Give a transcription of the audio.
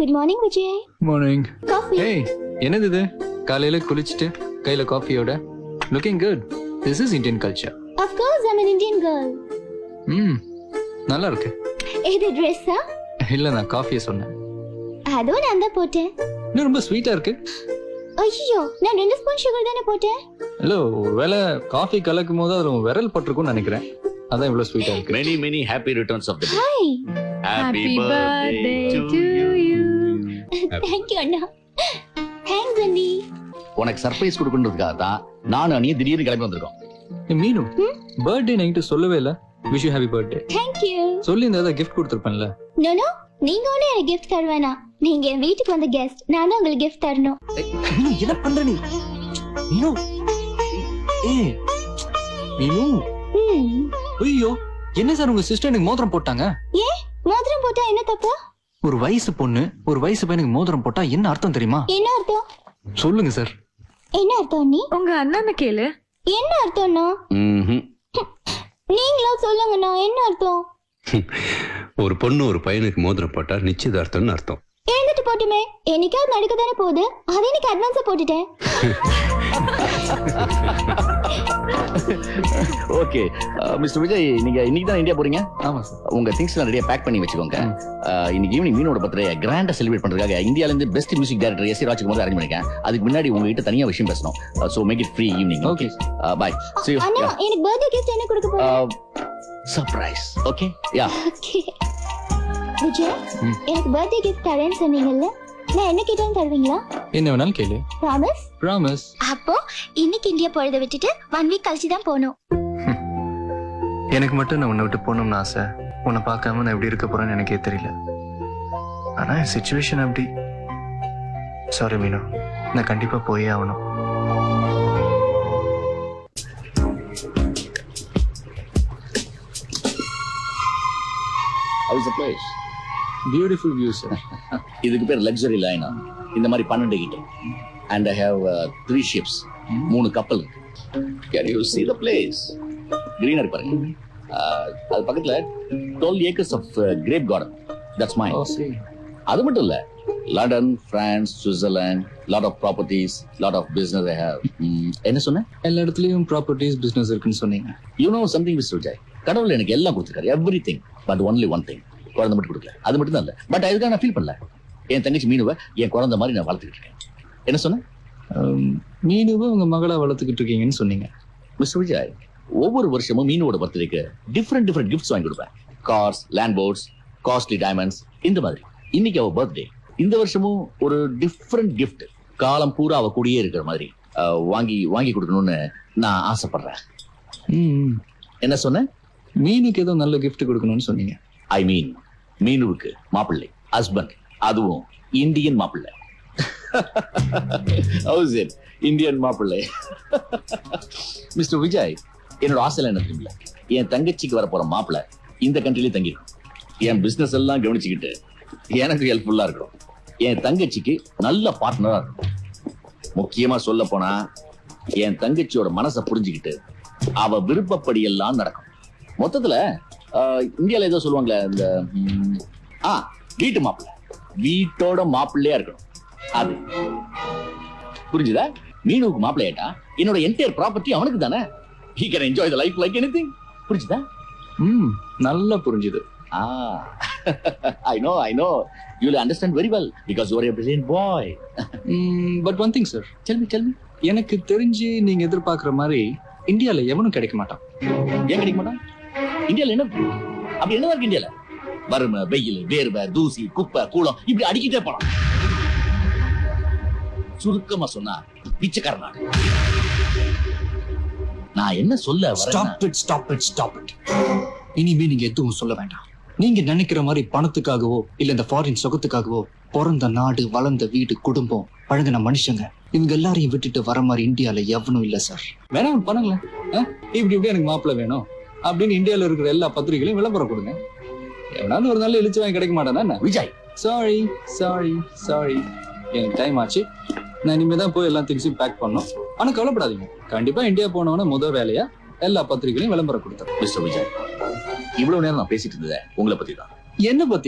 Good morning Vijay morning coffee ஏய் என்னது இது காலையில குளிச்சுட்டு கையில காஃபியோட looking good this is Indian culture of course I an Indian girl ம் நல்லா இருக்கு இது ட்ரெஸ்ஸா இல்ல நான் காஃபியை சொன்னேன் அதுவும் நான் தான் போட்டேன் இன்னும் ரொம்ப ஸ்வீட்டா இருக்கு ஐயோ நான் ரெண்டு ஸ்பூன் சுகர் தானே போட்டேன் இல்ல ஒருவேளை காஃபி கலக்கும் போது அதுல உன் விரல் பட்டிருக்கும்னு நினைக்கிறேன் அதான் இவ்வளவு ஸ்வீட்டா இருக்கு Many, many happy returns of the day. Hi Happy, birthday, to you. Thank you அண்ணா தேங்க்ஸ் அண்ணி உனக்கு சர்ப்ரைஸ் கொடுக்கணுன்றதுக்காக தான் நானும் அணியும் திடீர்னு கிளம்பி வந்திருக்கோம் ஏய், மீனு பர்த்டே நைட்டு சொல்லவே இல்ல wish you happy birthday thank you சொல்லி இந்த கிஃப்ட் கொடுத்துருப்பேன்ல நோ நோ நீங்க ஒன்னும் எனக்கு கிஃப்ட் தர வேணாம் நீங்க என் வீட்டுக்கு வந்த கெஸ்ட் நான் தான் உங்களுக்கு கிஃப்ட் தரணும் மீனு என்ன பண்ற நீ மீனு ஏ மீனு ம் ஐயோ என்ன சார் உங்க சிஸ்டர் எனக்கு மோதிரம் போட்டாங்க ஏன் மோதிரம் போட்டா என்ன தப்பு ஒரு வயசு பொண்ணு ஒரு வயசு பையனுக்கு மோதிரம் போட்டா என்ன அர்த்தம் தெரியுமா என்ன அர்த்தம் சொல்லுங்க சார் என்ன அர்த்தம் அண்ணி உங்க அண்ணனை கேளு என்ன அர்த்தம்னா ம்ஹும். நீங்களா சொல்லுங்கண்ணா என்ன அர்த்தம் ஒரு பொண்ணு ஒரு பையனுக்கு மோதிரம் போட்டா நிச்சயதார்த்தம்னு அர்த்தம் எழுந்துட்டு போட்டுமே என்னைக்காவது நடக்க தானே போகுது அது எனக்கு அட்வான்ஸா போட்டுட்டேன் ஓகே மிஸ்டர் விஜய் நீங்க இன்னைக்கு தான் இந்தியா போறீங்க ஆமா சார் உங்க திங்ஸ் எல்லாம் ரெடியா பேக் பண்ணி வச்சுக்கோங்க Uh, இன்னைக்கு ஈவினிங் மீனோட பர்த்டே கிராண்டா செலிப்ரேட் பண்றதுக்காக இந்தியால இருந்து best music director S Rajkumar arrange பண்ணிருக்கேன் அதுக்கு முன்னாடி உங்ககிட்ட தனியா விஷயம் பேசணும் so make it free evening Okay. Bye see you அண்ணா எனக்கு பர்த்டே கிஃப்ட் என்ன கொடுக்க போறீங்க surprise okay yeah okay Vijay ம். எனக்கு பர்த்டே கிஃப்ட் தரேன்னு சொன்னீங்கல்ல நான் என்ன கேட்டாலும் தருவீங்களா என்ன வேணாலும் கேளு ப்ராமிஸ் ப்ராமிஸ் அப்போ இன்னைக்கு இந்தியா போறதை விட்டுட்டு ஒன் வீக் கழிச்சு தான் போகணும் எனக்கு மட்டும் நான் உன்னை விட்டு போகணும்னு ஆசை உன்னை பார்க்காம நான் எப்படி இருக்க போறேன்னு எனக்கே தெரியல ஆனா என் சுச்சுவேஷன் அப்படி சாரி மீனு நான் கண்டிப்பா போயே ஆகணும் how's the place beautiful view sir இதுக்கு பேர் லக்ஸரி லைனா இந்த மாதிரி பன்னெண்டு கிட்ட and I have three ships மூணு கப்பல் can you see the place greenery பாருங்க Uh, அது பக்கத்துல twelve acres of grape garden that's my அது மட்டும் இல்ல London France Switzerland lot of properties lot of business I have என்ன சொன்னேன் எல்லா இடத்துலயும் ப்ராப்பர்ட்டிஸ் பிசினஸ் இருக்குன்னு சொன்னீங்க you know something mister Vijay கடவுள் எனக்கு எல்லாம் கொடுத்துருக்காரு everything but only one thing குழந்தை மட்டும் கொடுக்கல அது மட்டும் தான் இல்ல பட் அதுக்காக நான் ஃபீல் பண்ணல என் தங்கச்சி மீனுவை என் குழந்தை மாதிரி நான் வளர்த்துக்கிட்டு இருக்கேன் என்ன சொன்னேன் Um, மீனுவை உங்க மகளா வளர்த்துக்கிட்டு இருக்கீங்கன்னு சொன்னீங்க மிஸ்டர் விஜய் ஒவ்வொரு வருஷமும் மீனோட பர்த்டேக்கு டிஃப்ரெண்ட் டிஃப்ரெண்ட் கிஃப்ட்ஸ் வாங்கி கொடுப்பேன் cars land ports costly diamonds இந்த மாதிரி இன்னைக்கு அவ பர்த்டே இந்த வருஷமும் ஒரு டிஃப்ரெண்ட் gift காலம் பூரா அவ கூடயே இருக்கிற மாதிரி அஹ், வாங்கி வாங்கி கொடுக்கணும்னு நான் ஆசைப்படுறேன் ம், என்ன சொன்னேன் மீனுக்கு ஏதோ நல்ல gift கொடுக்கணும்னு சொன்னீங்க ஐ மீன் மீனுவுக்கு மாப்பிள்ளை ஹஸ்பண்ட் அதுவும் இந்தியன் மாப்பிள்ளை ஹவுஸ் இட் இந்தியன் மாப்பிள்ளை மிஸ்டர் விஜய் என்னோட ஆசை என்ன தெரியுமில்ல என் தங்கச்சிக்கு வர போற மாப்பிள்ளை இந்த கண்ட்ரிலே தங்கிடும் என் பிசினஸ் எல்லாம் கவனிச்சுக்கிட்டு எனக்கு ஹெல்ப்ஃபுல்லா இருக்கும் என் தங்கச்சிக்கு நல்ல பார்ட்னரா இருக்கும் முக்கியமா சொல்ல போனா என் தங்கச்சியோட மனசை புரிஞ்சுக்கிட்டு அவ விருப்பப்படி எல்லாம் நடக்கும் மொத்தத்துல ஆஹ், இந்தியால ஏதோ சொல்லுவாங்களே இந்த ம், ஆ வீட்டு மாப்பிள்ளை வீட்டோட மாப்பிள்ளையா இருக்கணும் அது புரிஞ்சுதா மீனுவுக்கு மாப்பிள்ளை ஆயிட்டா என்னோட என்டையர் ப்ராப்பர்ட்டி அவனுக்கு தானே he can enjoy the life like anything புரிஞ்சுதா ம் நல்லா புரிஞ்சுது ஆ I know I know you will understand very well because you are a brilliant boy but one thing sir tell me tell me எனக்கு தெரிஞ்சு நீங்க எதிர்பார்க்குற மாதிரி இந்தியால எவனும் கிடைக்க மாட்டான் ஏன் கிடைக்க மாட்டான் இந்தியால என்ன இருக்கு? அப்படி என்ன இருக்கு இந்தியால வறுமை வெயில் வேர்வை தூசி குப்பை கூளம் இப்படி அடிக்கிட்டே போலாம் சுருக்கமா சொன்னா பிச்சைக்கார நாடு நான் என்ன சொல்ல வரேன்னா- stop it stop it stop it இனிமே நீங்க எதுவும் சொல்ல வேண்டாம் நீங்க நினைக்கிற மாதிரி பணத்துக்காகவோ இல்ல இந்த ஃபாரின் சுகத்துக்காகவோ பிறந்த நாடு வளர்ந்த வீடு குடும்பம் பழகின மனுஷங்க இவங்க எல்லாரையும் விட்டுட்டு வர மாதிரி இந்தியால எவனும் இல்ல சார் வேணாம் பண்ணுங்களேன் ஆ? இப்படி இப்படி எனக்கு மாப்பிள்ளை வேணும் அப்படின்னு இந்தியால இருக்கிற எல்லா பத்திரிகைகளையும் விளம்பரம் கொடுங்க எவனாவது ஒரு நல்ல இழிச்சு வாங்கி கிடைக்க மாட்டானா என்ன விஜய் சாரி சாரி சாரி எனக்கு டைம் ஆச்சு நான் இனிமே தான் போய் எல்லா திங்ஸையும் பேக் பண்ணோம் ஆனா கவலைப்படாதீங்க கண்டிப்பா இந்தியா போனவன முத வேலையா எல்லா பத்திரிகைகளையும் விளம்பரம் கொடுத்தேன் மிஸ்டர் விஜய் இவ்வளவு நேரம் நான் பேசிட்டு இருந்தேன் உங்களை பத்தி தான் என்ன பத்தி